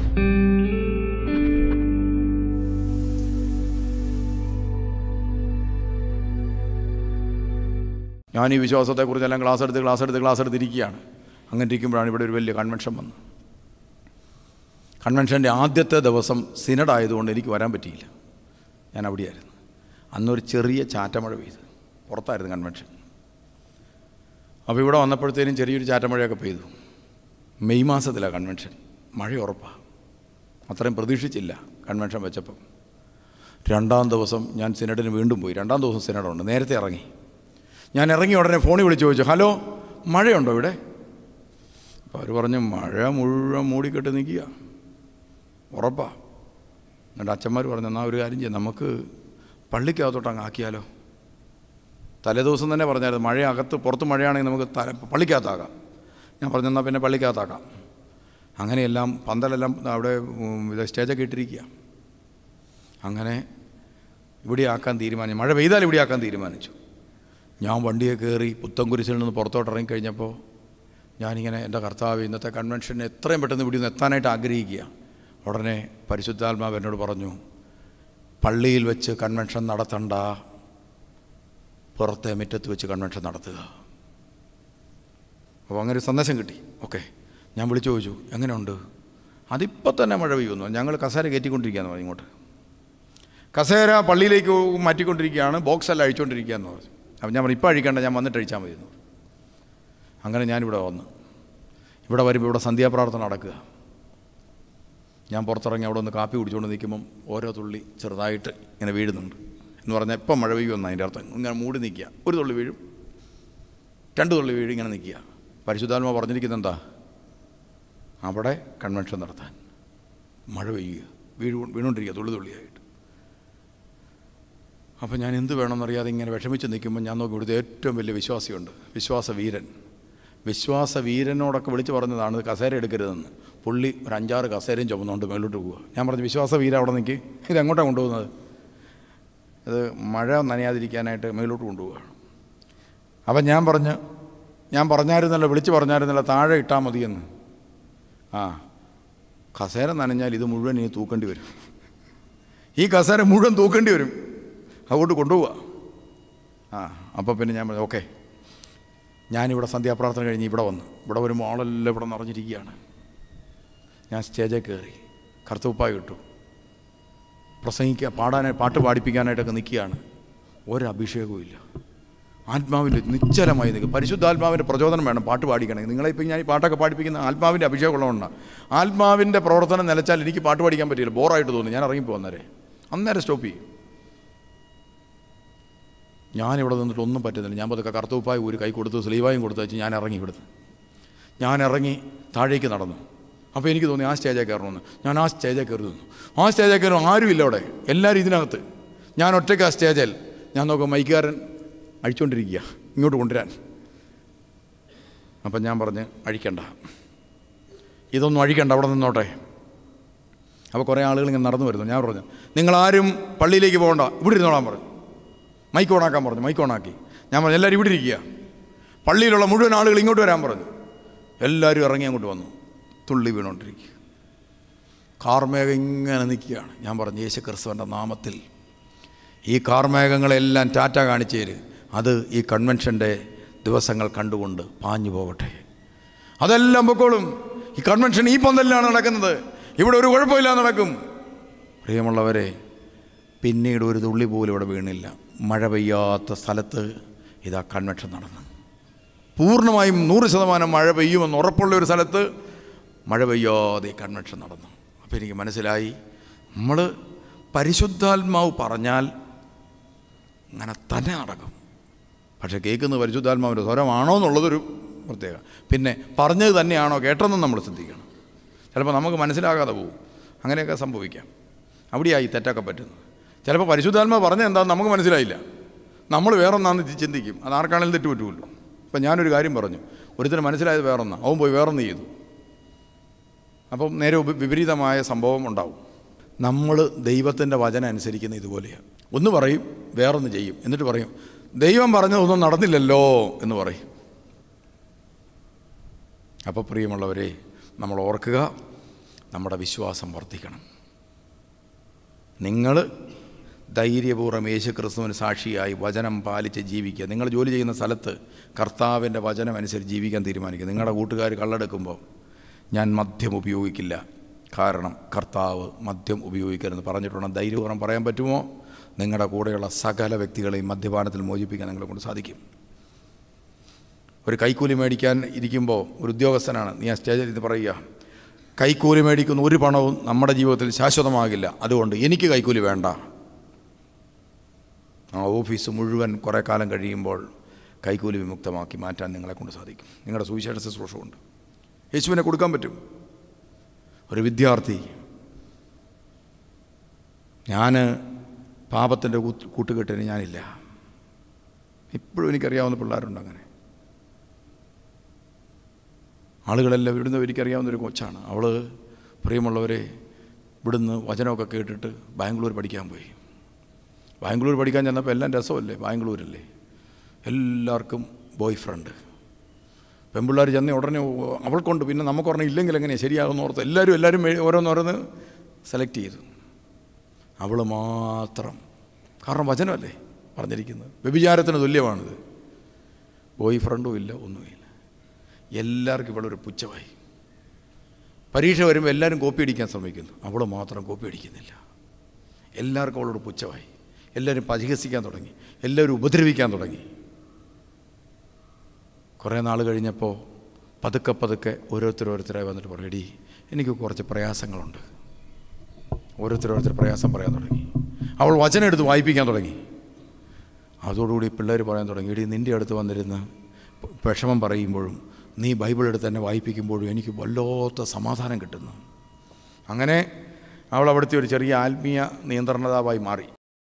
ഞാൻ ഈ വിശ്വാസത്തെക്കുറിച്ചെല്ലാം ക്ലാസ് എടുത്ത് ക്ലാസ് എടുത്ത് ക്ലാസ് എടുത്തിരിക്കുകയാണ് അങ്ങനെ ഇരിക്കുമ്പോഴാണ് ഇവിടെ ഒരു വലിയ കൺവെൻഷൻ വന്നത് കൺവെൻഷൻ്റെ ആദ്യത്തെ ദിവസം സിനഡായതുകൊണ്ട് എനിക്ക് വരാൻ പറ്റിയില്ല ഞാൻ അവിടെയായിരുന്നു അന്നൊരു ചെറിയ ചാറ്റമഴ പെയ്തു പുറത്തായിരുന്നു കൺവെൻഷൻ അപ്പോൾ ഇവിടെ വന്നപ്പോഴത്തേനും ചെറിയൊരു ചാറ്റമഴയൊക്കെ പെയ്തു മെയ് മാസത്തിലാണ് കൺവെൻഷൻ മഴ ഉറപ്പാണ് അത്രയും പ്രതീക്ഷിച്ചില്ല കൺവെൻഷൻ വെച്ചപ്പം രണ്ടാം ദിവസം ഞാൻ സിനഡിന് വീണ്ടും പോയി രണ്ടാം ദിവസം സിനഡുണ്ട് നേരത്തെ ഇറങ്ങി ഞാൻ ഇറങ്ങി ഉടനെ ഫോണിൽ വിളിച്ച് ചോദിച്ചു ഹലോ മഴയുണ്ടോ ഇവിടെ അപ്പോൾ അവർ പറഞ്ഞു മഴ മുഴുവൻ മൂടിക്കെട്ട് നിൽക്കുക ഉറപ്പാ എന്നിട്ട് അച്ഛന്മാർ പറഞ്ഞു എന്നാൽ ഒരു കാര്യം ചെയ്യാം നമുക്ക് പള്ളിക്കകത്തോട്ട് അങ്ങ് ആക്കിയാലോ തലേദിവസം തന്നെ പറഞ്ഞായിരുന്നു മഴ അകത്ത് പുറത്ത് മഴയാണെങ്കിൽ നമുക്ക് തല പള്ളിക്കകത്താക്കാം ഞാൻ പറഞ്ഞു എന്നാൽ പിന്നെ പള്ളിക്കകത്താക്കാം അങ്ങനെയെല്ലാം പന്തലെല്ലാം അവിടെ ഉം, ഇത് സ്റ്റേജൊക്കെ ഇട്ടിരിക്കുക അങ്ങനെ ഇവിടെ ആക്കാൻ തീരുമാനിച്ചു മഴ പെയ്താൽ ഇവിടെ ആക്കാൻ തീരുമാനിച്ചു ഞാൻ വണ്ടിയെ കയറി പുത്തൻകുരിശിൽ നിന്ന് പുറത്തോട്ട് ഇറങ്ങിക്കഴിഞ്ഞപ്പോൾ ഞാനിങ്ങനെ എൻ്റെ കർത്താവ് ഇന്നത്തെ കൺവെൻഷന് എത്രയും പെട്ടെന്ന് ഇവിടെ നിന്ന് എത്താനായിട്ട് ആഗ്രഹിക്കുക ഉടനെ പരിശുദ്ധാത്മാവ് എന്നോട് പറഞ്ഞു പള്ളിയിൽ വെച്ച് കൺവെൻഷൻ നടത്തണ്ട പുറത്തെ മുറ്റത്ത് വെച്ച് കൺവെൻഷൻ നടത്തുക അപ്പോൾ അങ്ങനെ ഒരു സന്ദേശം കിട്ടി ഓക്കെ ഞാൻ വിളിച്ചു ചോദിച്ചു എങ്ങനെയുണ്ട് അതിപ്പോൾ തന്നെ മഴ പെയ്യുന്നു ഞങ്ങൾ കസേര കയറ്റിക്കൊണ്ടിരിക്കുകയെന്ന് പറഞ്ഞു ഇങ്ങോട്ട് കസേര പള്ളിയിലേക്ക് മാറ്റിക്കൊണ്ടിരിക്കുകയാണ് ബോക്സ് എല്ലാം അഴിച്ചുകൊണ്ടിരിക്കുകയെന്ന് പറഞ്ഞു അപ്പം ഞാൻ പറഞ്ഞു ഇപ്പോൾ അഴിക്കേണ്ട ഞാൻ വന്നിട്ട് അഴിച്ചാൽ മതി എന്ന് പറഞ്ഞു അങ്ങനെ ഞാനിവിടെ വന്നു ഇവിടെ വരുമ്പോൾ ഇവിടെ സന്ധ്യാപ്രാർത്ഥന നടക്കുക ഞാൻ പുറത്തിറങ്ങി അവിടെ ഒന്ന് കാപ്പി കുടിച്ചുകൊണ്ട് നിൽക്കുമ്പം ഓരോ തുള്ളി ചെറുതായിട്ട് ഇങ്ങനെ വീഴുന്നുണ്ട് എന്ന് പറഞ്ഞാൽ ഇപ്പം മഴ പെയ്യുമെന്ന് അതിൻ്റെ അർത്ഥം ഇങ്ങനെ മൂടി നിൽക്കുക ഒരു തുള്ളി വീഴും രണ്ട് തുള്ളി വീഴും ഇങ്ങനെ നിൽക്കുക പരിശുദ്ധാത്മ പറഞ്ഞിരിക്കുന്നത് എന്താ അവിടെ കൺവെൻഷൻ നടത്താൻ മഴ പെയ്യുക വീഴു വീണുകൊണ്ടിരിക്കുക തുള്ളി തുള്ളിയായിട്ട് അപ്പോൾ ഞാൻ എന്ത് വേണമെന്നറിയാതെ ഇങ്ങനെ വിഷമിച്ച് നിൽക്കുമ്പോൾ ഞാൻ നോക്കി ഇവിടുത്തെ ഏറ്റവും വലിയ വിശ്വാസിയുണ്ട് വിശ്വാസവീരൻ വിശ്വാസവീരനോടൊക്കെ വിളിച്ച് പറഞ്ഞതാണ് ഇത് കസേര എടുക്കരുതെന്ന് പുള്ളി ഒരു അഞ്ചാറ് കസേരയും ചുമന്നുകൊണ്ട് മേലോട്ട് പോവുക ഞാൻ പറഞ്ഞു വിശ്വാസവീര അവിടെ നിൽക്കി ഇത് എങ്ങോട്ടാണ് കൊണ്ടുപോകുന്നത് ഇത് മഴ നനയാതിരിക്കാനായിട്ട് മേലോട്ട് കൊണ്ടുപോവുകയാണ് അപ്പം ഞാൻ പറഞ്ഞ് ഞാൻ പറഞ്ഞായിരുന്നല്ലോ വിളിച്ച് പറഞ്ഞായിരുന്നല്ലോ താഴെ ഇട്ടാൽ മതിയെന്ന് ആ കസേര നനഞ്ഞാൽ ഇത് മുഴുവൻ ഇനി തൂക്കേണ്ടി വരും ഈ കസേര മുഴുവൻ തൂക്കേണ്ടി വരും അതുകൊണ്ട് കൊണ്ടുപോവുക ആ അപ്പോൾ പിന്നെ ഞാൻ പറഞ്ഞു ഓക്കെ ഞാനിവിടെ സന്ധ്യാപ്രാർത്ഥന കഴിഞ്ഞ് ഇവിടെ വന്നു ഇവിടെ വരുമ്പോൾ ആളെല്ലാം ഇവിടെ നിറഞ്ഞിരിക്കുകയാണ് ഞാൻ സ്റ്റേജിൽ കയറി കറുത്തുപ്പായി ഇട്ടു പ്രസംഗിക്കുക പാടാനായി പാട്ട് പാടിപ്പിക്കാനായിട്ടൊക്കെ നിൽക്കുകയാണ് ഒരഭിഷേകവും ഇല്ല ആത്മാവിൽ നിശ്ചലമായി നിൽക്കും പരിശുദ്ധാത്മാവിൻ്റെ പ്രചോദനം വേണം പാട്ട് പാടിക്കണമെങ്കിൽ നിങ്ങളെ ഇപ്പം ഞാൻ ഈ പാട്ടൊക്കെ പാടിപ്പിക്കുന്ന ആത്മാവിൻ്റെ അഭിഷേകം ഉള്ളതുകൊണ്ടാണ് ആത്മാവിൻ്റെ പ്രവർത്തനം നിലച്ചാൽ എനിക്ക് പാട്ട് പാടിക്കാൻ പറ്റില്ല ബോറായിട്ട് തോന്നി ഞാൻ ഇറങ്ങിപ്പോ അന്നേരം അന്നേരം സ്റ്റോപ്പ് ചെയ്യും ഞാനിവിടെ നിന്നിട്ട് ഒന്നും പറ്റുന്നില്ല ഞാൻ പതുക്കെ കറുത്തുപ്പായി ഒരു കൈ കൊടുത്ത് സ്ലീവായും കൊടുത്ത് വെച്ച് ഞാൻ ഇറങ്ങി ഇവിടുന്ന് ഞാൻ ഇറങ്ങി താഴേക്ക് നടന്നു അപ്പോൾ എനിക്ക് തോന്നി ആ സ്റ്റേജിൽ കയറണമെന്ന് ഞാൻ ആ സ്റ്റേജിൽ കയറി നിന്നു ആ സ്റ്റേജിൽ കയറി ആരുമില്ല അവിടെ എല്ലാവരും ഇതിനകത്ത് ഞാൻ ഒറ്റയ്ക്ക് ആ സ്റ്റേജിൽ ഞാൻ നോക്കും മൈക്കുകാരൻ അഴിച്ചുകൊണ്ടിരിക്കുക ഇങ്ങോട്ട് കൊണ്ടുവരാൻ അപ്പം ഞാൻ പറഞ്ഞ് അഴിക്കണ്ട ഇതൊന്നും അഴിക്കണ്ട അവിടെ നിന്നോട്ടെ അപ്പോൾ കുറേ ആളുകൾ ഇങ്ങനെ നടന്നു വരുന്നു ഞാൻ പറഞ്ഞു നിങ്ങളാരും പള്ളിയിലേക്ക് പോകണ്ട ഇവിടെ ഇരുന്നോളാൻ പറഞ്ഞു മൈക്ക് ഓണാക്കാൻ പറഞ്ഞു മൈക്ക് ഓണാക്കി ഞാൻ പറഞ്ഞു എല്ലാവരും ഇവിടെ ഇരിക്കുക പള്ളിയിലുള്ള മുഴുവൻ ആളുകൾ ഇങ്ങോട്ട് വരാൻ പറഞ്ഞു എല്ലാവരും ഇറങ്ങി അങ്ങോട്ട് വന്നു തുള്ളി വീണുകൊണ്ടിരിക്കുക കാർമേഘം ഇങ്ങനെ നിൽക്കുകയാണ് ഞാൻ പറഞ്ഞു യേശു ക്രിസ്തുവിൻ്റെ നാമത്തിൽ ഈ കാർമേഘങ്ങളെല്ലാം ടാറ്റ കാണിച്ചു തരും അത് ഈ കൺവെൻഷൻ്റെ ദിവസങ്ങൾ കണ്ടുകൊണ്ട് പാഞ്ഞു പോകട്ടെ അതെല്ലാം പൊക്കോളും ഈ കൺവെൻഷൻ ഈ പന്തലിലാണ് നടക്കുന്നത് ഇവിടെ ഒരു കുഴപ്പമില്ല നടക്കും പ്രിയമുള്ളവരെ പിന്നീട് ഒരു തുള്ളി പോലും ഇവിടെ വീണില്ല മഴ പെയ്യാത്ത സ്ഥലത്ത് ഇതാ കൺവെൻഷൻ നടന്നു പൂർണ്ണമായും നൂറ് ശതമാനം മഴ പെയ്യുമെന്ന് ഉറപ്പുള്ള ഒരു സ്ഥലത്ത് മഴ പെയ്യാതെ ഈ കൺവെൻഷൻ നടന്നു അപ്പോൾ എനിക്ക് മനസ്സിലായി നമ്മൾ പരിശുദ്ധാത്മാവ് പറഞ്ഞാൽ അങ്ങനെ തന്നെ നടക്കും പക്ഷേ കേൾക്കുന്ന പരിശുദ്ധാത്മാവിൻ്റെ സ്വരമാണോ എന്നുള്ളതൊരു പ്രത്യേക പിന്നെ പറഞ്ഞത് തന്നെയാണോ കേട്ടതെന്നും നമ്മൾ ശ്രദ്ധിക്കണം ചിലപ്പോൾ നമുക്ക് മനസ്സിലാകാതെ പോകും അങ്ങനെയൊക്കെ സംഭവിക്കാം അവിടെയായി തെറ്റൊക്കെ പറ്റുന്നത് ചിലപ്പോൾ പരിശുദ്ധാത്മാവ് പറഞ്ഞത് എന്താണെന്ന് നമുക്ക് മനസ്സിലായില്ല നമ്മൾ വേറൊന്നാന്ന് ചിന്തിക്കും അത് ആർക്കാണെങ്കിലും തെറ്റ് പറ്റുമല്ലോ ഇപ്പം ഞാനൊരു കാര്യം പറഞ്ഞു ഒരുത്തരം മനസ്സിലായത് വേറൊന്നാണ് അവൻ പോയി വേറൊന്ന് ചെയ്തു അപ്പം നേരെ ഉപ- വിപരീതമായ സംഭവം ഉണ്ടാവും നമ്മൾ ദൈവത്തിൻ്റെ വചനം അനുസരിക്കുന്ന ഇതുപോലെയാണ് ഒന്ന് പറയും വേറൊന്ന് ചെയ്യും എന്നിട്ട് പറയും ദൈവം പറഞ്ഞതൊന്നും നടന്നില്ലല്ലോ എന്ന് പറയും അപ്പോൾ പ്രിയമുള്ളവരെ നമ്മൾ ഓർക്കുക നമ്മുടെ വിശ്വാസം വർദ്ധിക്കണം നിങ്ങൾ ധൈര്യപൂർവ്വം യേശു ക്രിസ്തുവിന് സാക്ഷിയായി വചനം പാലിച്ച് ജീവിക്കുക നിങ്ങൾ ജോലി ചെയ്യുന്ന സ്ഥലത്ത് കർത്താവിൻ്റെ വചനം അനുസരിച്ച് ജീവിക്കാൻ തീരുമാനിക്കുക നിങ്ങളുടെ കൂട്ടുകാർ കള്ളെടുക്കുമ്പോൾ ഞാൻ മദ്യം ഉപയോഗിക്കില്ല കാരണം കർത്താവ് മദ്യം ഉപയോഗിക്കരുതെന്ന് പറഞ്ഞിട്ടുണ്ടെങ്കിൽ ധൈര്യപൂർവ്വം പറയാൻ പറ്റുമോ നിങ്ങളുടെ കൂടെയുള്ള സകല വ്യക്തികളെയും മദ്യപാനത്തിൽ മോചിപ്പിക്കാൻ നിങ്ങളെ കൊണ്ട് സാധിക്കും ഒരു കൈക്കൂലി മേടിക്കാൻ ഇരിക്കുമ്പോൾ ഒരു ഉദ്യോഗസ്ഥനാണ് നീ ആ സ്റ്റേജിൽ ഇത് പറയുക കൈക്കൂലി മേടിക്കുന്ന ഒരു പണവും നമ്മുടെ ജീവിതത്തിൽ ശാശ്വതമാകില്ല അതുകൊണ്ട് എനിക്ക് കൈക്കൂലി വേണ്ട ആ ഓഫീസ് മുഴുവൻ കുറേ കാലം കഴിയുമ്പോൾ കൈക്കൂലി വിമുക്തമാക്കി മാറ്റാൻ നിങ്ങളെ കൊണ്ട് സാധിക്കും നിങ്ങളുടെ സുവിശേഷ ശുശ്രൂഷ കൊണ്ട് യേശുവിനെ കൊടുക്കാൻ പറ്റും ഒരു വിദ്യാർത്ഥി ഞാൻ പാപത്തിൻ്റെ കൂട്ടുകെട്ടിന് ഞാനില്ല ഇപ്പോഴും എനിക്കറിയാവുന്ന പിള്ളേരുണ്ട് അങ്ങനെ ആളുകളെല്ലാം ഇവിടുന്ന് എനിക്കറിയാവുന്ന ഒരു കൊച്ചാണ് അവൾ പ്രിയമുള്ളവരെ ഇവിടുന്ന് വചനമൊക്കെ കേട്ടിട്ട് ബാംഗ്ലൂർ പഠിക്കാൻ പോയി ബാംഗ്ലൂർ പഠിക്കാൻ ചെന്നപ്പോൾ എല്ലാം രസമല്ലേ ബാംഗ്ലൂരല്ലേ എല്ലാവർക്കും ബോയ് ഫ്രണ്ട് പെൺപിള്ളേർ ചെന്ന ഉടനെ അവൾക്കൊണ്ട് പിന്നെ നമുക്ക് പറഞ്ഞാൽ ഇല്ലെങ്കിൽ എങ്ങനെയാണ് ശരിയാകുമെന്ന് ഓർത്ത് എല്ലാവരും എല്ലാവരും മേ- ഓരോന്നോരോന്ന് സെലക്ട് ചെയ്തു അവൾ മാത്രം കാരണം വചനമല്ലേ പറഞ്ഞിരിക്കുന്നത് വ്യഭിചാരത്തിന് തുല്യമാണിത് ബോയ് ഫ്രണ്ടും ഇല്ല ഒന്നുമില്ല എല്ലാവർക്കും ഇവളൊരു പുച്ഛമായി പരീക്ഷ വരുമ്പോൾ എല്ലാവരും കോപ്പി അടിക്കാൻ ശ്രമിക്കുന്നു അവൾ മാത്രം കോപ്പി അടിക്കുന്നില്ല എല്ലാവർക്കും അവളോട് പുച്ഛമായി എല്ലാവരും പരിഹസിക്കാൻ തുടങ്ങി എല്ലാവരും ഉപദ്രവിക്കാൻ തുടങ്ങി കുറേ നാൾ കഴിഞ്ഞപ്പോൾ പതുക്കെ പതുക്കെ ഓരോരുത്തരോരുത്തരായി വന്നിട്ട് പറയും എടി എനിക്ക് കുറച്ച് പ്രയാസങ്ങളുണ്ട് ഓരോരുത്തരോരുത്തർ പ്രയാസം പറയാൻ തുടങ്ങി അവൾ വചനം എടുത്ത് വായിപ്പിക്കാൻ തുടങ്ങി അതോടുകൂടി പിള്ളേർ പറയാൻ തുടങ്ങി എടി നിൻ്റെ അടുത്ത് വന്നിരുന്ന് വിഷമം പറയുമ്പോഴും നീ ബൈബിൾ എടുത്ത് തന്നെ വായിപ്പിക്കുമ്പോഴും എനിക്ക് വല്ലാത്ത സമാധാനം കിട്ടുന്നു അങ്ങനെ അവൾ അവിടുത്തെ ഒരു ചെറിയ ആത്മീയ നിയന്ത്രണതാവായി മാറി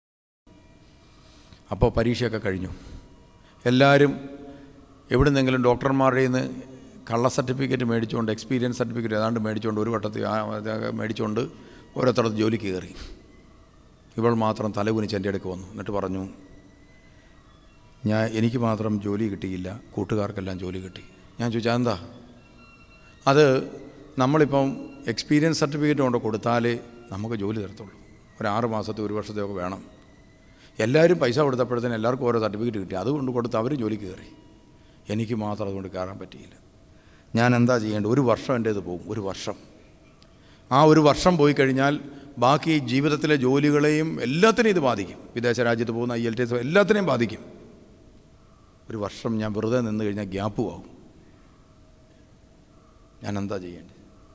അപ്പോൾ പരീക്ഷയൊക്കെ കഴിഞ്ഞു എല്ലാവരും എവിടുന്നെങ്കിലും ഡോക്ടർമാരുടെ നിന്ന് കള്ള സർട്ടിഫിക്കറ്റ് മേടിച്ചുകൊണ്ട് എക്സ്പീരിയൻസ് സർട്ടിഫിക്കറ്റ് ഏതാണ്ട് മേടിച്ചുകൊണ്ട് ഒരു വട്ടത്തിൽ ആ അത് മേടിച്ചുകൊണ്ട് ഓരോരുത്തരത്ത് ജോലിക്ക് കയറി ഇവൾ മാത്രം തലകുനിച്ച് എൻ്റെ അടുക്ക് വന്നു എന്നിട്ട് പറഞ്ഞു ഞാൻ എനിക്ക് മാത്രം ജോലി കിട്ടിയില്ല കൂട്ടുകാർക്കെല്ലാം ജോലി കിട്ടി ഞാൻ ചോദിച്ചാൽ എന്താ അത് നമ്മളിപ്പം എക്സ്പീരിയൻസ് സർട്ടിഫിക്കറ്റ് കൊണ്ട് കൊടുത്താലേ നമുക്ക് ജോലി തരത്തുള്ളൂ ഒരു ആറ് മാസത്തെ ഒരു വർഷത്തെയൊക്കെ വേണം എല്ലാവരും പൈസ കൊടുത്തപ്പോഴത്തേന് എല്ലാവർക്കും ഓരോ സർട്ടിഫിക്കറ്റ് കിട്ടി അതുകൊണ്ട് കൊടുത്ത് അവർ ജോലിക്ക് കയറി എനിക്ക് മാത്രം അതുകൊണ്ട് കയറാൻ പറ്റിയില്ല ഞാൻ എന്താ ചെയ്യേണ്ടത് ഒരു വർഷം എൻ്റേത് പോകും ഒരു വർഷം ആ ഒരു വർഷം പോയി കഴിഞ്ഞാൽ ബാക്കി ജീവിതത്തിലെ ജോലികളെയും എല്ലാത്തിനെയും ഇത് ബാധിക്കും വിദേശ രാജ്യത്ത് പോകുന്ന ഐ എൽ ടി എസ് എല്ലാത്തിനെയും ബാധിക്കും ഒരു വർഷം ഞാൻ വെറുതെ നിന്ന് കഴിഞ്ഞാൽ ഗ്യാപ്പും ആവും ഞാൻ എന്താ ചെയ്യേണ്ടത്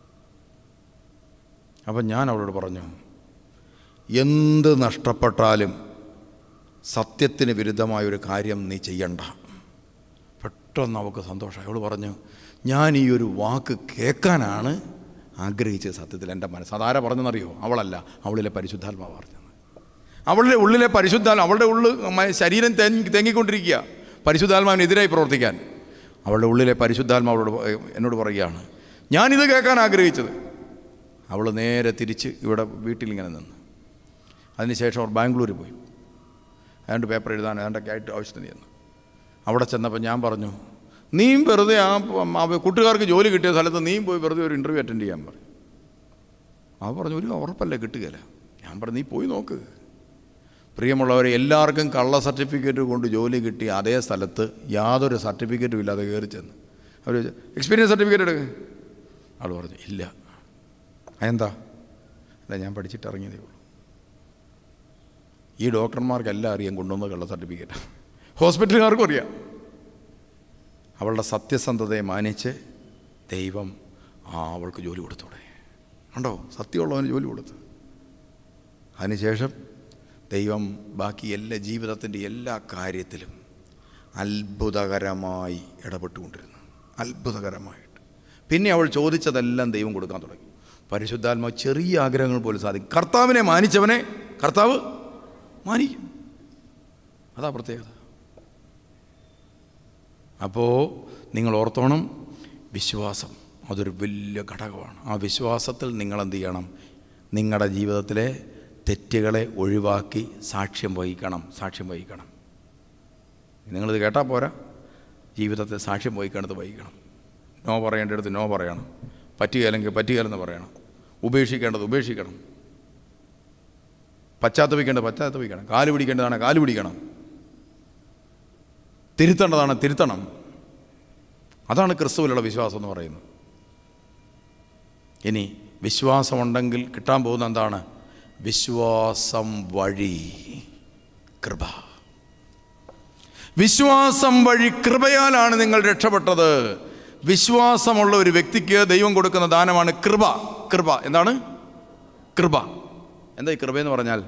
അപ്പം ഞാൻ അവളോട് പറഞ്ഞു എന്ത് നഷ്ടപ്പെട്ടാലും സത്യത്തിന് വിരുദ്ധമായ ഒരു കാര്യം നീ ചെയ്യണ്ട പെട്ടെന്ന് അവൾക്ക് സന്തോഷമായി അവൾ പറഞ്ഞു ഞാൻ ഈ ഒരു വാക്ക് കേൾക്കാനാണ് ആഗ്രഹിച്ചത് സത്യത്തിൽ എൻ്റെ മനസ്സ് അതാരാ പറഞ്ഞെന്നറിയോ അവളല്ല അവളിലെ പരിശുദ്ധാത്മാവ് പറഞ്ഞത് അവളുടെ ഉള്ളിലെ പരിശുദ്ധാത്മ അവളുടെ ഉള്ളിൽ മ- ശരീരം തെങ്ങി തെങ്ങിക്കൊണ്ടിരിക്കുക പരിശുദ്ധാത്മാവിനെതിരായി പ്രവർത്തിക്കാൻ അവളുടെ ഉള്ളിലെ പരിശുദ്ധാത്മാവളോട് പ- എന്നോട് പറയുകയാണ് ഞാനിത് കേൾക്കാൻ ആഗ്രഹിച്ചത് അവൾ നേരെ തിരിച്ച് ഇവിടെ വീട്ടിലിങ്ങനെ നിന്ന് അതിനുശേഷം അവർ ബാംഗ്ലൂർ പോയി ഏതാണ്ട് പേപ്പർ എഴുതാൻ ഏതാണ്ടൊക്കെ ആയിട്ട് ആവശ്യത്തിന് ചെന്നു അവിടെ ചെന്നപ്പോൾ ഞാൻ പറഞ്ഞു നീയും വെറുതെ ആ പ- ആ കൂട്ടുകാർക്ക് ജോലി കിട്ടിയ സ്ഥലത്ത് നീയും പോയി വെറുതെ ഒരു ഇൻ്റർവ്യൂ അറ്റൻഡ് ചെയ്യാൻ പറഞ്ഞു അവ പറഞ്ഞു ഒരു ഉറപ്പല്ലേ കിട്ടുകയില്ല ഞാൻ പറഞ്ഞു നീ പോയി നോക്ക് പ്രിയമുള്ളവരെ എല്ലാവർക്കും കള്ള സർട്ടിഫിക്കറ്റ് കൊണ്ട് ജോലി കിട്ടി അതേ സ്ഥലത്ത് യാതൊരു സർട്ടിഫിക്കറ്റും ഇല്ലാതെ കയറി ചെന്ന് അവർ എക്സ്പീരിയൻസ് സർട്ടിഫിക്കറ്റ് എടുക്കുക ആൾ പറഞ്ഞു ഇല്ല അതെന്താ അല്ല ഞാൻ പഠിച്ചിട്ട് ഇറങ്ങിയതേ ഉള്ളൂ ഈ ഡോക്ടർമാർക്കെല്ലാം അറിയാം കൊണ്ടുവന്ന കള്ള സർട്ടിഫിക്കറ്റ് ഹോസ്പിറ്റലുകാർക്കും അറിയാം അവളുടെ സത്യസന്ധതയെ മാനിച്ച് ദൈവം ആ അവൾക്ക് ജോലി കൊടുത്തോടെ ഉണ്ടോ സത്യമുള്ളവന് ജോലി കൊടുത്തു അതിനുശേഷം ദൈവം ബാക്കി എല്ലാ ജീവിതത്തിൻ്റെ എല്ലാ കാര്യത്തിലും അത്ഭുതകരമായി ഇടപെട്ടുകൊണ്ടിരുന്നു അത്ഭുതകരമായിട്ട് പിന്നെ അവൾ ചോദിച്ചതെല്ലാം ദൈവം കൊടുക്കാൻ തുടങ്ങി പരിശുദ്ധാത്മാവ് ചെറിയ ആഗ്രഹങ്ങൾ പോലും സാധിക്കും കർത്താവിനെ മാനിച്ചവനെ കർത്താവ് മാനിക്കും അതാ പ്രത്യേകത അപ്പോൾ നിങ്ങൾ ഓർത്തോണം വിശ്വാസം അതൊരു വലിയ ഘടകമാണ് ആ വിശ്വാസത്തിൽ നിങ്ങൾ എന്ത് ചെയ്യണം നിങ്ങളുടെ ജീവിതത്തിലെ തെറ്റുകളെ ഒഴിവാക്കി സാക്ഷ്യം വഹിക്കണം സാക്ഷ്യം വഹിക്കണം നിങ്ങളിത് കേട്ടാൽ പോരാ ജീവിതത്തിൽ സാക്ഷ്യം വഹിക്കേണ്ടത് വഹിക്കണം നോ പറയേണ്ടടുത്ത് നോ പറയണം പറ്റുകയില്ലെങ്കിൽ പറ്റുകയില്ലെന്ന് പറയണം ഉപേക്ഷിക്കേണ്ടത് ഉപേക്ഷിക്കണം പശ്ചാത്തപിക്കേണ്ടത് പശ്ചാത്തപിക്കണം കാല് പിടിക്കേണ്ടതാണ് കാല് പിടിക്കണം തിരുത്തേണ്ടതാണ് തിരുത്തണം അതാണ് ക്രിസ്തുവിലുള്ള വിശ്വാസം എന്ന് പറയുന്നത് ഇനി വിശ്വാസമുണ്ടെങ്കിൽ കിട്ടാൻ പോകുന്ന എന്താണ് വിശ്വാസം വഴി കൃപ വിശ്വാസം വഴി കൃപയാലാണ് നിങ്ങൾ രക്ഷപ്പെട്ടത് വിശ്വാസമുള്ള ഒരു വ്യക്തിക്ക് ദൈവം കൊടുക്കുന്ന ദാനമാണ് കൃപ കൃപ എന്താണ് കൃപ എന്താ ഈ കൃപയെന്ന് പറഞ്ഞാൽ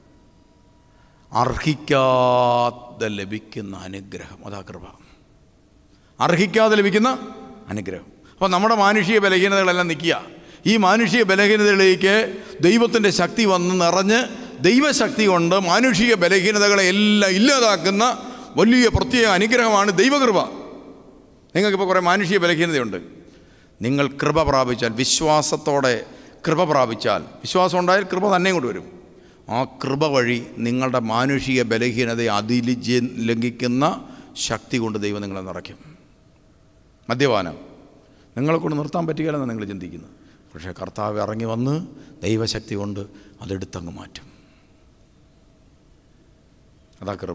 അർഹിക്കാതെ ലഭിക്കുന്ന അനുഗ്രഹം അതാ കൃപ അർഹിക്കാതെ ലഭിക്കുന്ന അനുഗ്രഹം അപ്പോൾ നമ്മുടെ മാനുഷിക ബലഹീനതകളെല്ലാം നിൽക്കുക ഈ മാനുഷിക ബലഹീനതകളിലേക്ക് ദൈവത്തിൻ്റെ ശക്തി വന്ന് നിറഞ്ഞ് ദൈവശക്തി കൊണ്ട് മാനുഷിക ബലഹീനതകളെ എല്ലാം ഇല്ലാതാക്കുന്ന വലിയ പ്രത്യേക അനുഗ്രഹമാണ് ദൈവകൃപ നിങ്ങൾക്കിപ്പോൾ കുറേ മാനുഷിക ബലഹീനതയുണ്ട് നിങ്ങൾ കൃപ പ്രാപിച്ചാൽ വിശ്വാസത്തോടെ കൃപ പ്രാപിച്ചാൽ വിശ്വാസം ഉണ്ടായാൽ കൃപ തന്നെ ഇങ്ങോട്ട് വരും ആ കൃപ വഴി നിങ്ങളുടെ മാനുഷിക ബലഹീനതയെ അതിലിജ് ലംഘിക്കുന്ന ശക്തി കൊണ്ട് ദൈവം നിങ്ങളെ നിറയ്ക്കും മദ്യപാനം നിങ്ങളെ കൊണ്ട് നിർത്താൻ പറ്റുകയില്ലെന്ന് നിങ്ങൾ ചിന്തിക്കുന്നത് പക്ഷേ കർത്താവ് ഇറങ്ങി വന്ന് ദൈവശക്തി കൊണ്ട് അതെടുത്തങ്ങ് മാറ്റും അതാ കൃപ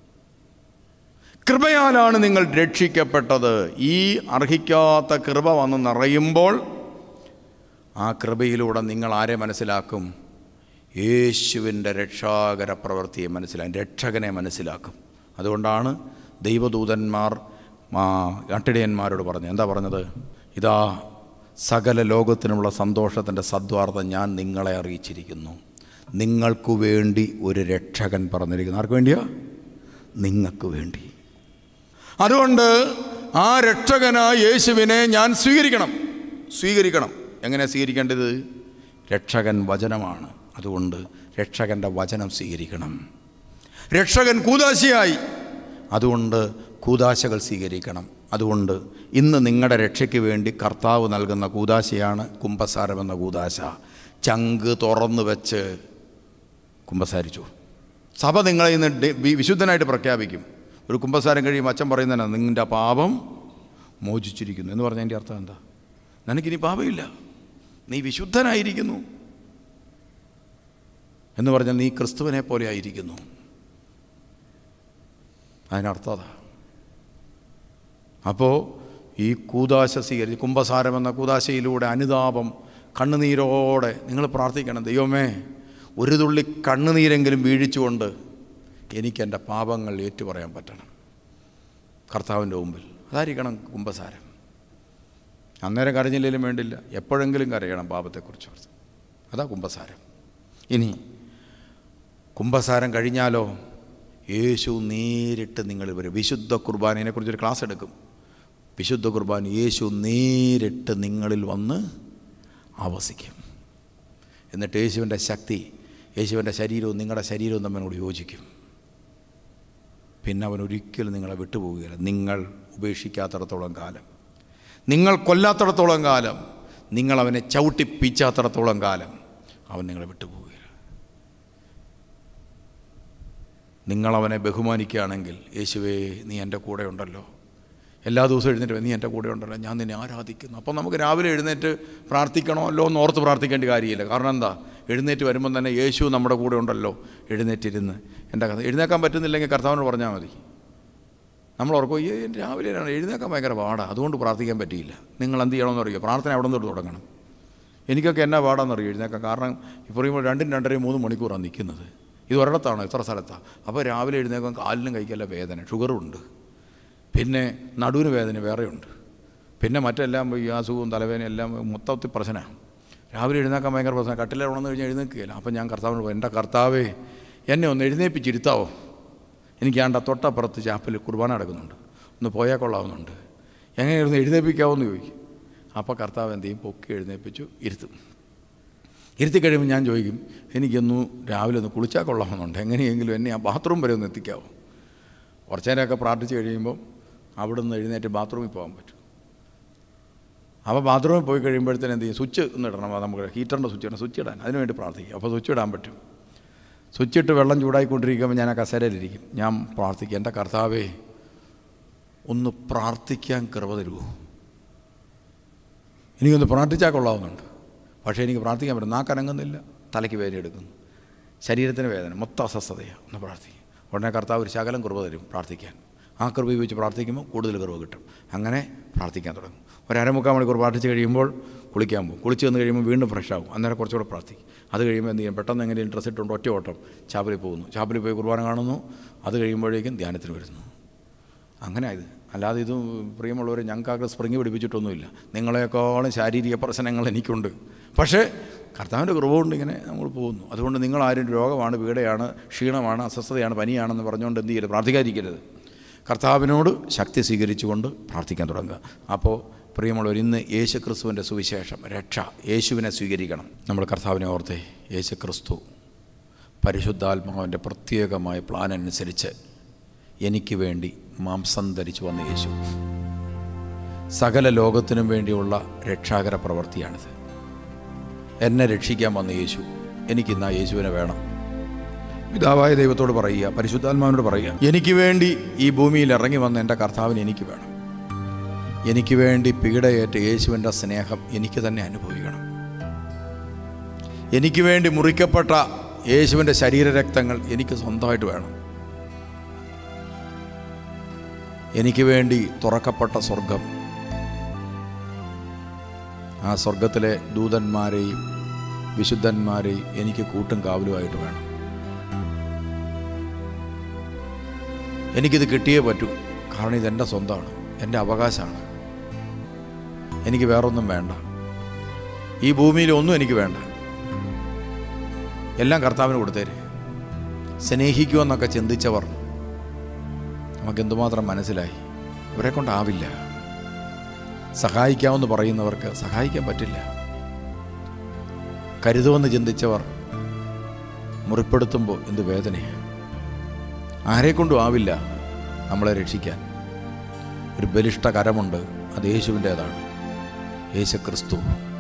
കൃപയാലാണ് നിങ്ങൾ രക്ഷിക്കപ്പെട്ടത് ഈ അർഹിക്കാത്ത കൃപ വന്ന് നിറയുമ്പോൾ ആ കൃപയിലൂടെ നിങ്ങൾ ആരെ മനസ്സിലാക്കും യേശുവിൻ്റെ രക്ഷാകര പ്രവൃത്തിയെ മനസ്സിലാക്കും രക്ഷകനെ മനസ്സിലാക്കും അതുകൊണ്ടാണ് ദൈവദൂതന്മാർ ആ, അട്ടിടയന്മാരോട് പറഞ്ഞു എന്താ പറഞ്ഞത് ഇതാ സകല ലോകത്തിനുമുള്ള സന്തോഷത്തിൻ്റെ സദ്വാർത്ത ഞാൻ നിങ്ങളെ അറിയിച്ചിരിക്കുന്നു നിങ്ങൾക്കു വേണ്ടി ഒരു രക്ഷകൻ പറഞ്ഞിരിക്കുന്നു ആർക്ക് വേണ്ടിയാ നിങ്ങൾക്ക് വേണ്ടി അതുകൊണ്ട് ആ രക്ഷകനായ യേശുവിനെ ഞാൻ സ്വീകരിക്കണം സ്വീകരിക്കണം എങ്ങനെ സ്വീകരിക്കേണ്ടത് രക്ഷകൻ വചനമാണ് അതുകൊണ്ട് രക്ഷകൻ്റെ വചനം സ്വീകരിക്കണം രക്ഷകൻ കൂതാശയായി അതുകൊണ്ട് കൂതാശകൾ സ്വീകരിക്കണം അതുകൊണ്ട് ഇന്ന് നിങ്ങളുടെ രക്ഷയ്ക്ക് വേണ്ടി കർത്താവ് നൽകുന്ന കൂതാശയാണ് കുംഭസാരം എന്ന കൂതാശ ചങ്ക് തുറന്നു വെച്ച് കുംഭസാരിച്ചു സഭ നിങ്ങളെ ഇന്ന് ഡെ- വി- വിശുദ്ധനായിട്ട് പ്രഖ്യാപിക്കും ഒരു കുംഭസാരം കഴിയുമ്പോൾ അച്ഛൻ പറയുന്നതാണ് നിങ്ങളുടെ പാപം മോചിച്ചിരിക്കുന്നു എന്ന് പറഞ്ഞതിൻ്റെ അർത്ഥം എന്താ നിനക്കിനി പാപമില്ല നീ വിശുദ്ധനായിരിക്കുന്നു എന്ന് പറഞ്ഞാൽ നീ ക്രിസ്തുവിനെ പോലെ ആയിരിക്കുന്നു അതിനർത്ഥം അതാ അപ്പോൾ ഈ കൂതാശ സ്വീകരിച്ച് കുംഭസാരം എന്ന കൂതാശയിലൂടെ അനുതാപം കണ്ണുനീരോടെ നിങ്ങൾ പ്രാർത്ഥിക്കണം ദൈവമേ ഒരു തുള്ളി കണ്ണുനീരെങ്കിലും വീഴിച്ചുകൊണ്ട് എനിക്ക് എൻ്റെ പാപങ്ങൾ ഏറ്റുപറയാൻ പറ്റണം കർത്താവിൻ്റെ മുമ്പിൽ അതായിരിക്കണം കുംഭസാരം അന്നേരം കരഞ്ഞില്ലെങ്കിലും വേണ്ടില്ല എപ്പോഴെങ്കിലും കരയണം പാപത്തെക്കുറിച്ച് ഓർത്ത് അതാ കുംഭസാരം ഇനി കുംഭസാരം കഴിഞ്ഞാലോ യേശു നേരിട്ട് നിങ്ങൾ വരും വിശുദ്ധ കുർബാനയെക്കുറിച്ചൊരു ക്ലാസ് എടുക്കും വിശുദ്ധ കുർബാന യേശു നേരിട്ട് നിങ്ങളിൽ വന്ന് ആവസിക്കും എന്നിട്ട് യേശുവിൻ്റെ ശക്തി യേശുവിൻ്റെ ശരീരവും നിങ്ങളുടെ ശരീരവും തമ്മിനോട് യോജിക്കും പിന്നെ അവൻ ഒരിക്കലും നിങ്ങളെ വിട്ടുപോവുകയില്ല നിങ്ങൾ ഉപേക്ഷിക്കാത്തിടത്തോളം കാലം നിങ്ങൾ കൊല്ലാത്തിടത്തോളം കാലം നിങ്ങൾ അവനെ ചവിട്ടിപ്പിച്ചാത്തിടത്തോളം കാലം അവൻ നിങ്ങളെ വിട്ടുപോവുകയില്ല നിങ്ങളവനെ ബഹുമാനിക്കുകയാണെങ്കിൽ യേശുവേ നീ എൻ്റെ കൂടെ ഉണ്ടല്ലോ എല്ലാ ദിവസവും എഴുന്നേറ്റ് നീ എൻ്റെ കൂടെ ഉണ്ടല്ലോ ഞാൻ നിന്നെ ആരാധിക്കുന്നു അപ്പോൾ നമുക്ക് രാവിലെ എഴുന്നേറ്റ് പ്രാർത്ഥിക്കണമല്ലോ എന്ന് ഓർത്ത് പ്രാർത്ഥിക്കേണ്ട കാര്യമില്ല കാരണം എന്താ എഴുന്നേറ്റ് വരുമ്പം തന്നെ യേശു നമ്മുടെ കൂടെ ഉണ്ടല്ലോ എഴുന്നേറ്റിരുന്ന് എൻ്റെ കഥ എഴുന്നേക്കാൻ പറ്റുന്നില്ലെങ്കിൽ കർത്താവിനോട് പറഞ്ഞാൽ മതി നമ്മൾ ഓർക്കും ഈ രാവിലെ എഴുന്നേക്കാൻ ഭയങ്കര പാടാണ് അതുകൊണ്ട് പ്രാർത്ഥിക്കാൻ പറ്റിയില്ല നിങ്ങൾ എന്ത് ചെയ്യണമെന്ന് അറിയുമോ പ്രാർത്ഥന അവിടെ നിന്ന് തുടങ്ങണം എനിക്കൊക്കെ എന്നാ പാടാണെന്നറിയോ എഴുന്നേക്കാൻ കാരണം ഇപ്പോൾ പറയുമ്പോൾ രണ്ടും രണ്ടരയും മൂന്ന് മണിക്കൂറാണ് നിൽക്കുന്നത് ഇത് ഒരിടത്താണോ എത്ര സ്ഥലത്താണ് അപ്പോൾ രാവിലെ എഴുന്നേക്കാൻ കാലിനും കൈക്കല്ല വേദന ഷുഗറുണ്ട് പിന്നെ നടുവിന് വേദന വേറെയുണ്ട് പിന്നെ മറ്റെല്ലാം ഈ അസുഖവും തലവേദനയും എല്ലാം മൊത്തത്തിൽ പ്രശ്നമാണ് രാവിലെ എഴുന്നേക്കാൻ ഭയങ്കര പ്രശ്നം കട്ടിലെ ഉണർന്നു കഴിഞ്ഞാൽ എഴുന്നേൽക്കുകയില്ല അപ്പം ഞാൻ കർത്താവിനോട് പറയും, എൻ്റെ കർത്താവേ എന്നെ ഒന്ന് എഴുന്നേൽപ്പിച്ചിരുത്താവോ എനിക്ക് ആണ്ട തൊട്ടപ്പുറത്ത് ചാപ്പൽ കുർബാന നടക്കുന്നുണ്ട് ഒന്ന് പോയാൽ കൊള്ളാവുന്നുണ്ട് എങ്ങനെയായിരുന്നു എഴുന്നേൽപ്പിക്കാവോ എന്ന് ചോദിക്കും അപ്പോൾ കർത്താവ് എന്ത് ചെയ്യും പൊക്കി എഴുന്നേൽപ്പിച്ചു ഇരുത്തും ഇരുത്തി കഴിയുമ്പോൾ ഞാൻ ചോദിക്കും എനിക്കൊന്ന് രാവിലെ ഒന്ന് കുളിച്ചാൽ കൊള്ളാമെന്നുണ്ട് എങ്ങനെയെങ്കിലും എന്നെ ആ ബാത്റൂം വരെ ഒന്ന് എത്തിക്കാവോ കുറച്ച് നേരമൊക്കെ പ്രാർത്ഥിച്ച് കഴിയുമ്പോൾ അവിടെ നിന്ന് എഴുന്നേറ്റ് ബാത്റൂമിൽ പോകാൻ പറ്റും അപ്പോൾ ബാത്റൂമിൽ പോയി കഴിയുമ്പോഴത്തേന് എന്ത് ചെയ്യും സ്വിച്ച് ഒന്ന് ഇടണം അത് നമുക്ക് ഹീറ്ററിൻ്റെ സ്വിച്ച് ഇടണം സ്വിച്ച് ഇടാൻ അതിന് വേണ്ടി പ്രാർത്ഥിക്കും അപ്പോൾ സ്വിച്ച് ഇടാൻ പറ്റും സ്വിച്ച് ഇട്ട് വെള്ളം ചൂടായിക്കൊണ്ടിരിക്കുമ്പോൾ ഞാൻ ആ കസേരയിലിരിക്കും ഞാൻ പ്രാർത്ഥിക്കും എൻ്റെ കർത്താവേ ഒന്ന് പ്രാർത്ഥിക്കാൻ കൃപ തരുമോ എനിക്കൊന്ന് പ്രാർത്ഥിച്ചാൽ കൊള്ളാവുന്നുണ്ട് പക്ഷേ എനിക്ക് പ്രാർത്ഥിക്കാൻ പറ്റും നാക്കനങ്ങുന്നില്ല തലയ്ക്ക് വേദന എടുക്കുന്നു ശരീരത്തിന് വേദന മൊത്തം അസ്വസ്ഥതയാണ് ഒന്ന് പ്രാർത്ഥിക്കും ഉടനെ കർത്താവ് ഒരു ശകലം കുറവ് തരും പ്രാർത്ഥിക്കാൻ ആ കൃപ ഉപയോഗിച്ച് പ്രാർത്ഥിക്കുമ്പോൾ കൂടുതൽ കുറവ് കിട്ടും അങ്ങനെ പ്രാർത്ഥിക്കാൻ തുടങ്ങും ഒരു അരമുക്കാൽ മണിക്കൂർ പ്രാർത്ഥിച്ച് കഴിയുമ്പോൾ കുളിക്കാൻ പോകും കുളിച്ച് വന്ന് കഴിയുമ്പോൾ വീണ്ടും ഫ്രഷ് ആവും അന്നേരം കുറച്ചുകൂടെ പ്രാർത്ഥിക്കും അത് കഴിയുമ്പോൾ എന്ത് ചെയ്യും പെട്ടെന്ന് എങ്ങനെയും ഡ്രസ്സ് ഇട്ടുകൊണ്ട് ഒറ്റ ഓട്ടം ചാപ്പലിൽ പോകുന്നു ചാപ്പലിൽ പോയി കുർബാന കാണുന്നു അത് കഴിയുമ്പോഴേക്കും ധ്യാനത്തിന് വരുന്നു അങ്ങനെ ഇത് അല്ലാതെ ഇത് പ്രിയമുള്ളവർ ഞങ്ങൾക്ക് സ്പ്രിങ് പിടിപ്പിച്ചിട്ടൊന്നുമില്ല നിങ്ങളെക്കാളും ശാരീരിക പ്രശ്നങ്ങൾ എനിക്കുണ്ട് പക്ഷേ കർത്താവിൻ്റെ കൃപ കൊണ്ട് ഇങ്ങനെ നമ്മൾ പോകുന്നു അതുകൊണ്ട് നിങ്ങളാരും രോഗമാണ് പീഡയാണ് ക്ഷീണമാണ് അസ്വസ്ഥതയാണ് പനിയാണെന്ന് പറഞ്ഞുകൊണ്ട് എന്ത് ചെയ്യരുത് പ്രാർത്ഥിക്കാതിരിക്കരുത് കർത്താവിനോട് ശക്തി സ്വീകരിച്ചുകൊണ്ട് പ്രാർത്ഥിക്കാൻ തുടങ്ങുക അപ്പോൾ പ്രിയമുള്ളവർ ഇന്ന് യേശു ക്രിസ്തുവിൻ്റെ സുവിശേഷം രക്ഷ യേശുവിനെ സ്വീകരിക്കണം നമ്മൾ കർത്താവിനെ ഓർത്തേ യേശു ക്രിസ്തു പരിശുദ്ധാത്മാവിൻ്റെ പ്രത്യേകമായ പ്ലാൻ അനുസരിച്ച് എനിക്ക് വേണ്ടി മാംസം ധരിച്ചു വന്ന യേശു സകല ലോകത്തിനും വേണ്ടിയുള്ള രക്ഷാകര പ്രവൃത്തിയാണിത് എന്നെ രക്ഷിക്കാൻ വന്ന യേശു എനിക്കിന്ന് ആ യേശുവിനെ വേണം പിതാവായ ദൈവത്തോട് പറയുക പരിശുദ്ധാത്മാവിനോട് പറയുക എനിക്ക് വേണ്ടി ഈ ഭൂമിയിൽ ഇറങ്ങി വന്ന എൻ്റെ കർത്താവിന് എനിക്ക് വേണം എനിക്ക് വേണ്ടി പീഡയേറ്റ യേശുവിൻ്റെ സ്നേഹം എനിക്ക് തന്നെ അനുഭവിക്കണം എനിക്ക് വേണ്ടി മുറിക്കപ്പെട്ട യേശുവിൻ്റെ ശരീരരക്തങ്ങൾ എനിക്ക് സ്വന്തമായിട്ട് വേണം എനിക്ക് വേണ്ടി തുറക്കപ്പെട്ട സ്വർഗം ആ സ്വർഗത്തിലെ ദൂതന്മാരെയും വിശുദ്ധന്മാരെയും എനിക്ക് കൂട്ടും കാവലുമായിട്ട് വേണം എനിക്കിത് കിട്ടിയേ പറ്റൂ കാരണം ഇതെൻ്റെ സ്വന്തമാണ് എൻ്റെ അവകാശമാണ് എനിക്ക് വേറൊന്നും വേണ്ട ഈ ഭൂമിയിൽ ഒന്നും എനിക്ക് വേണ്ട എല്ലാം കർത്താവിന് കൊടുത്തേര് സ്നേഹിക്കുമെന്നൊക്കെ ചിന്തിച്ചവർ നമുക്ക് എന്തുമാത്രം മനസ്സിലായി അവരെ കൊണ്ടാവില്ല സഹായിക്കാമെന്ന് പറയുന്നവർക്ക് സഹായിക്കാൻ പറ്റില്ല കരുതുമെന്ന് ചിന്തിച്ചവർ മുറിപ്പെടുത്തുമ്പോൾ എന്ത് വേദനയാണ് ആരെക്കൊണ്ടും ആവില്ല നമ്മളെ രക്ഷിക്കാൻ ഒരു ബലിഷ്ഠ കരമുണ്ട് അത് യേശുവിൻ്റേതാണ് യേശു ക്രിസ്തു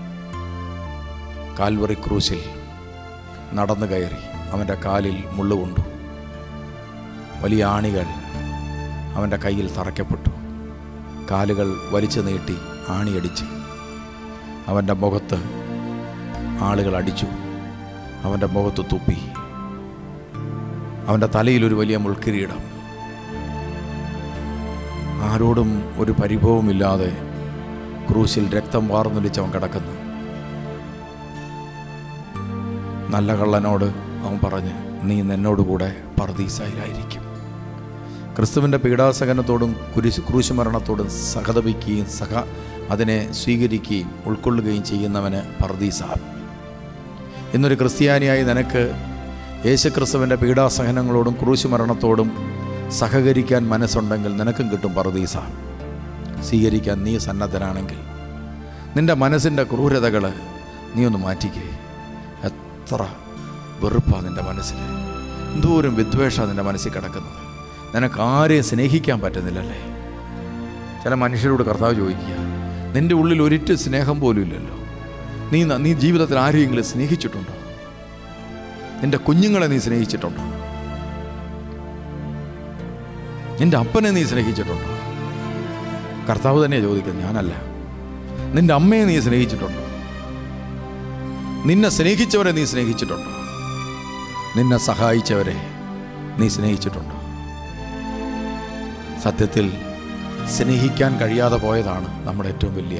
കാൽവറി ക്രൂശിൽ നടന്നു കയറി അവൻ്റെ കാലിൽ മുള്ളുകൊണ്ടു വലിയ ആണികൾ അവൻ്റെ കയ്യിൽ തറയ്ക്കപ്പെട്ടു കാലുകൾ വലിച്ചു നീട്ടി ആണിയടിച്ച് അവൻ്റെ മുഖത്ത് ആളുകൾ അടിച്ചു അവൻ്റെ മുഖത്ത് തുപ്പി അവൻ്റെ തലയിൽ ഒരു വലിയ മുൾക്കിരീടം ആരോടും ഒരു പരിഭവമില്ലാതെ ക്രൂശിൽ രക്തം വാർന്നൊലിച്ച് അവൻ കിടക്കുന്നു നല്ല കള്ളനോട് അവൻ പറഞ്ഞ് നീ എന്നോടുകൂടെ പർദീസായിലായിരിക്കും ക്രിസ്തുവിൻ്റെ പീഡാസഹനത്തോടും കുരിശ് ക്രൂശുമരണത്തോടും സഹതപിക്കുകയും സഹ അതിനെ സ്വീകരിക്കുകയും ഉൾക്കൊള്ളുകയും ചെയ്യുന്നവന് പർദീസ ഇന്നൊരു ക്രിസ്ത്യാനിയായി നിനക്ക് യേശുക്രിസ്തുവിൻ്റെ പീഡാസഹനങ്ങളോടും ക്രൂശുമരണത്തോടും സഹകരിക്കാൻ മനസ്സുണ്ടെങ്കിൽ നിനക്കും കിട്ടും പർദീസ സ്വീകരിക്കാൻ നീ സന്നദ്ധനാണെങ്കിൽ നിൻ്റെ മനസ്സിൻ്റെ ക്രൂരതകൾ നീ ഒന്ന് മാറ്റിക്കേ എത്ര വെറുപ്പാണ് നിൻ്റെ മനസ്സിൽ എന്തോരം വിദ്വേഷമാണ് നിൻ്റെ മനസ്സിൽ കിടക്കുന്നത് നിനക്ക് ആരെയും സ്നേഹിക്കാൻ പറ്റുന്നില്ലല്ലേ ചില മനുഷ്യരോട് കർത്താവ് ചോദിക്കുക നിൻ്റെ ഉള്ളിൽ ഒരിറ്റ് സ്നേഹം പോലും ഇല്ലല്ലോ നീ ന- നീ ജീവിതത്തിൽ ആരെയെങ്കിലും സ്നേഹിച്ചിട്ടുണ്ടോ നിന്റെ കുഞ്ഞുങ്ങളെ നീ സ്നേഹിച്ചിട്ടുണ്ടോ നിന്റെ അപ്പനെ നീ സ്നേഹിച്ചിട്ടുണ്ടോ കർത്താവ് തന്നെ ചോദിക്കുന്നത് ഞാനല്ല നിന്റെ അമ്മയെ നീ സ്നേഹിച്ചിട്ടുണ്ടോ നിന്നെ സ്നേഹിച്ചവരെ നീ സ്നേഹിച്ചിട്ടുണ്ടോ നിന്നെ സഹായിച്ചവരെ നീ സ്നേഹിച്ചിട്ടുണ്ടോ സത്യത്തിൽ സ്നേഹിക്കാൻ കഴിയാതെ പോയതാണ് നമ്മുടെ ഏറ്റവും വലിയ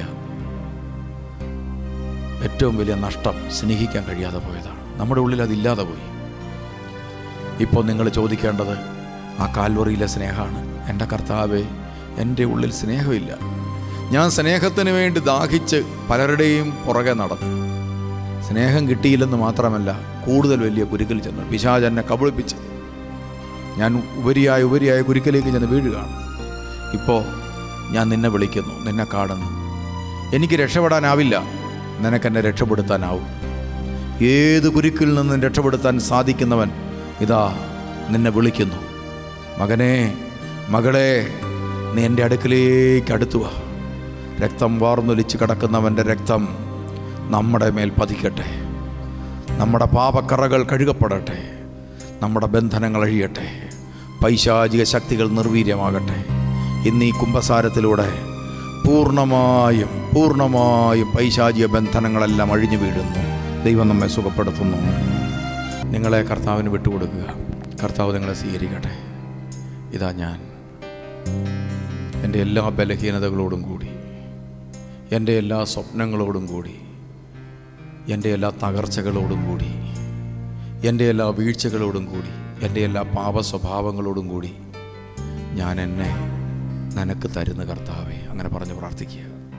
ഏറ്റവും വലിയ നഷ്ടം സ്നേഹിക്കാൻ കഴിയാതെ പോയതാണ് നമ്മുടെ ഉള്ളിൽ അതില്ലാതെ പോയി ഇപ്പോൾ നിങ്ങൾ ചോദിക്കേണ്ടത് ആ കാൽവറിയിലെ സ്നേഹമാണ് എൻ്റെ കർത്താവെ എൻ്റെ ഉള്ളിൽ സ്നേഹമില്ല ഞാൻ സ്നേഹത്തിന് വേണ്ടി ദാഹിച്ച് പലരുടെയും പുറകെ നടന്നു സ്നേഹം കിട്ടിയില്ലെന്ന് മാത്രമല്ല കൂടുതൽ വലിയ കുരുക്കൽ ചെന്നു പിശാജ് എന്നെ കബളിപ്പിച്ച് ഞാൻ ഉപരിയായ ഉപരിയായ കുരുക്കലേക്ക് ചെന്ന് വീഴുകയാണ് ഇപ്പോൾ ഞാൻ നിന്നെ വിളിക്കുന്നു നിന്നെ കാണുന്നു എനിക്ക് രക്ഷപ്പെടാനാവില്ല നിനക്കെന്നെ രക്ഷപ്പെടുത്താനാവും ഏത് കുരുക്കിൽ നിന്നും രക്ഷപ്പെടുത്താൻ സാധിക്കുന്നവൻ ഇതാ നിന്നെ വിളിക്കുന്നു മകനെ മകളെ നീ എൻ്റെ അടുക്കലേക്ക് അടുത്തു വാ രക്തം വാർന്നൊലിച്ച് കിടക്കുന്നവൻ്റെ രക്തം നമ്മുടെ മേൽ പതിക്കട്ടെ നമ്മുടെ പാപക്കറകൾ കഴുകപ്പെടട്ടെ നമ്മുടെ ബന്ധനങ്ങൾ അഴിയട്ടെ പൈശാചിക ശക്തികൾ നിർവീര്യമാകട്ടെ ഇന്ന് ഈ കുംഭസാരത്തിലൂടെ പൂർണ്ണമായും പൂർണ്ണമായും പൈശാചിക ബന്ധനങ്ങളെല്ലാം അഴിഞ്ഞു വീഴുന്നു ദൈവം നമ്മെ സുഖപ്പെടുത്തുന്നു നിങ്ങളെ കർത്താവിന് വിട്ടുകൊടുക്കുക കർത്താവ് നിങ്ങളെ സ്വീകരിക്കട്ടെ ഇതാ ഞാൻ എൻ്റെ എല്ലാ ബലഹീനതകളോടും കൂടി എൻ്റെ എല്ലാ സ്വപ്നങ്ങളോടും കൂടി എൻ്റെ എല്ലാ തകർച്ചകളോടും കൂടി എൻ്റെ എല്ലാ വീഴ്ചകളോടും കൂടി എൻ്റെ എല്ലാ പാപ സ്വഭാവങ്ങളോടും കൂടി ഞാൻ എന്നെ നിനക്ക് തരുന്ന കർത്താവെ അങ്ങനെ പറഞ്ഞ് പ്രാർത്ഥിക്കുക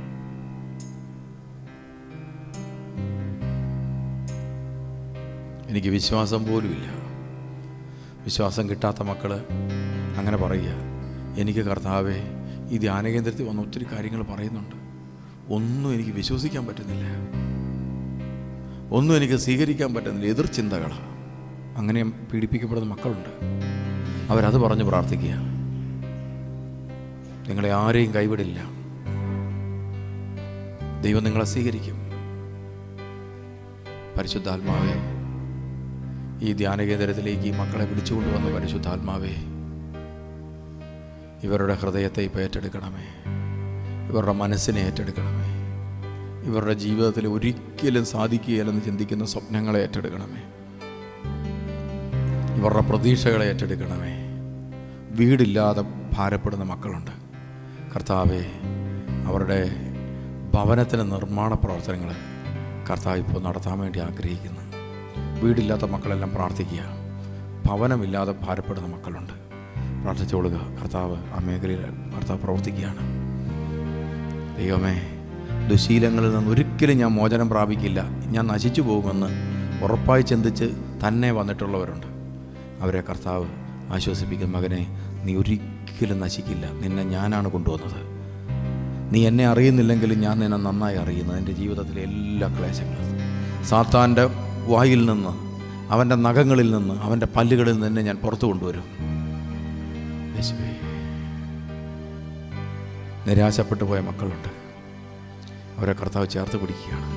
എനിക്ക് വിശ്വാസം പോലുമില്ല വിശ്വാസം കിട്ടാത്ത മക്കൾ അങ്ങനെ പറയുക എനിക്ക് കർത്താവെ ഈ ധ്യാനകേന്ദ്രത്തിൽ വന്ന് ഒത്തിരി കാര്യങ്ങൾ പറയുന്നുണ്ട് ഒന്നും എനിക്ക് വിശ്വസിക്കാൻ പറ്റുന്നില്ല ഒന്നും എനിക്ക് സ്വീകരിക്കാൻ പറ്റുന്നില്ല എതിർ ചിന്തകളാണ് അങ്ങനെ പീഡിപ്പിക്കപ്പെടുന്ന മക്കളുണ്ട് അവരത് പറഞ്ഞ് പ്രാർത്ഥിക്കുക നിങ്ങളെ ആരെയും കൈവിടില്ല ദൈവം നിങ്ങളെ സ്വീകരിക്കും പരിശുദ്ധാത്മാവേ ഈ ധ്യാനകേന്ദ്രത്തിലേക്ക് ഈ മക്കളെ വിളിച്ചുകൊണ്ടുവന്ന പരിശുദ്ധാത്മാവേ ഇവരുടെ ഹൃദയത്തെ ഇപ്പോൾ ഏറ്റെടുക്കണമേ ഇവരുടെ മനസ്സിനെ ഏറ്റെടുക്കണമേ ഇവരുടെ ജീവിതത്തിൽ ഒരിക്കലും സാധിക്കുകയില്ലെന്ന് ചിന്തിക്കുന്ന സ്വപ്നങ്ങളെ ഏറ്റെടുക്കണമേ ഇവരുടെ പ്രതീക്ഷകളെ ഏറ്റെടുക്കണമേ വീടില്ലാതെ ഭാരപ്പെടുന്ന മക്കളുണ്ട് കർത്താവെ അവരുടെ ഭവനത്തിന് നിർമ്മാണ പ്രവർത്തനങ്ങൾ കർത്താവ് ഇപ്പോൾ നടത്താൻ വേണ്ടി ആഗ്രഹിക്കുന്നു വീടില്ലാത്ത മക്കളെല്ലാം പ്രാർത്ഥിക്കുക ഭവനമില്ലാതെ ഭാരപ്പെടുന്ന മക്കളുണ്ട് പ്രാർത്ഥിച്ചുകൊള്ളുക കർത്താവ് ആ മേഖലയിൽ കർത്താവ് പ്രവർത്തിക്കുകയാണ് ദൈവമേ ദുശീലങ്ങളിൽ നിന്ന് ഒരിക്കലും ഞാൻ മോചനം പ്രാപിക്കില്ല ഞാൻ നശിച്ചു പോകുമെന്ന് ഉറപ്പായി ചിന്തിച്ച് തന്നെ വന്നിട്ടുള്ളവരുണ്ട് അവരെ കർത്താവ് ആശ്വസിപ്പിക്കുന്ന മകനെ നീ ഒരിക്കലും നശിക്കില്ല നിന്നെ ഞാനാണ് കൊണ്ടുവന്നത് നീ എന്നെ അറിയുന്നില്ലെങ്കിലും ഞാൻ നിന്നെ നന്നായി അറിയുന്നു എൻ്റെ ജീവിതത്തിലെ എല്ലാ ക്ലേശങ്ങളും സാത്താൻ്റെ വായിൽ നിന്ന് അവൻ്റെ നഖങ്ങളിൽ നിന്ന് അവൻ്റെ പല്ലുകളിൽ നിന്ന് ഞാൻ പുറത്തു കൊണ്ടുവരും യേശുവേ നിരാശപ്പെട്ടു പോയ മക്കളുണ്ട് അവരെ കർത്താവ് ചേർത്ത് പിടിക്കുകയാണ്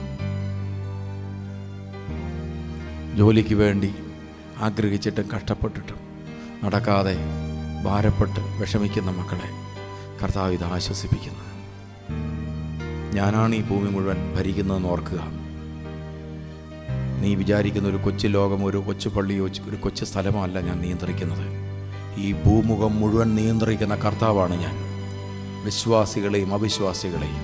ജോലിക്ക് വേണ്ടി ആഗ്രഹിച്ചിട്ടും കഷ്ടപ്പെട്ടിട്ടും നടക്കാതെ ഭാരപ്പെട്ട് വിഷമിക്കുന്ന മക്കളെ കർത്താവ് ഇത് ആശ്വസിപ്പിക്കുന്നു ഞാനാണ് ഈ ഭൂമി മുഴുവൻ ഭരിക്കുന്നതെന്ന് ഓർക്കുക നീ വിചാരിക്കുന്ന ഒരു കൊച്ചു ലോകം ഒരു കൊച്ചു പള്ളിയോ ഒരു കൊച്ചു സ്ഥലമോ അല്ല ഞാൻ നിയന്ത്രിക്കുന്നത് ഈ ഭൂമുഖം മുഴുവൻ നിയന്ത്രിക്കുന്ന കർത്താവാണ് ഞാൻ വിശ്വാസികളെയും അവിശ്വാസികളെയും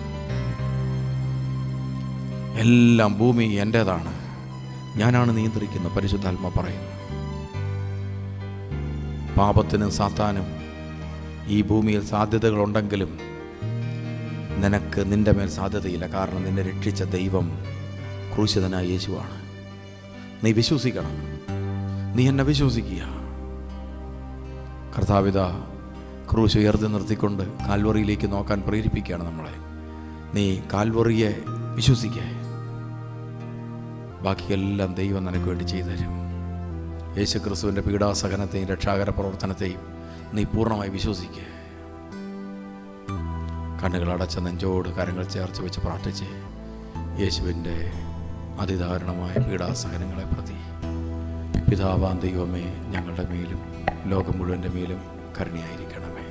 എല്ലാം ഭൂമി എൻ്റേതാണ് ഞാനാണ് നിയന്ത്രിക്കുന്നത് പരിശുദ്ധാത്മ പറയുന്നു പാപത്തിനും സാത്താനും ഈ ഭൂമിയിൽ സാധ്യതകളുണ്ടെങ്കിലും നിനക്ക് നിന്റെ മേൽ സാധ്യതയില്ല കാരണം നിന്നെ രക്ഷിച്ച ദൈവം ക്രൂശിതനായ യേശുവാണ് നീ വിശ്വസിക്കണം നീ എന്നെ വിശ്വസിക്കുക കർത്താവിത ക്രൂശ് ഉയർത്തി നിർത്തിക്കൊണ്ട് കാൽവറിയിലേക്ക് നോക്കാൻ പ്രേരിപ്പിക്കുകയാണ് നമ്മളെ നീ കാൽവറിയെ വിശ്വസിക്കേ ബാക്കിയെല്ലാം ദൈവം നിനക്ക് വേണ്ടി ചെയ്തു തരും യേശു ക്രിസ്തുവിൻ്റെ പീഡാസഹനത്തെയും രക്ഷാകര പ്രവർത്തനത്തെയും നീ പൂർണ്ണമായി വിശ്വസിക്കുക കണ്ണുകൾ അടച്ച നെഞ്ചോട് കരങ്ങൾ ചേർത്ത് വെച്ച് പ്രാർത്ഥിച്ച് യേശുവിൻ്റെ അതിദാരുണമായ പീഡാസഹനങ്ങളെ പ്രതി പിതാവാൻ ദൈവമേ ഞങ്ങളുടെ മേലും ലോകം മുഴുവൻ്റെ മേലും കരുണയായിരിക്കണമേ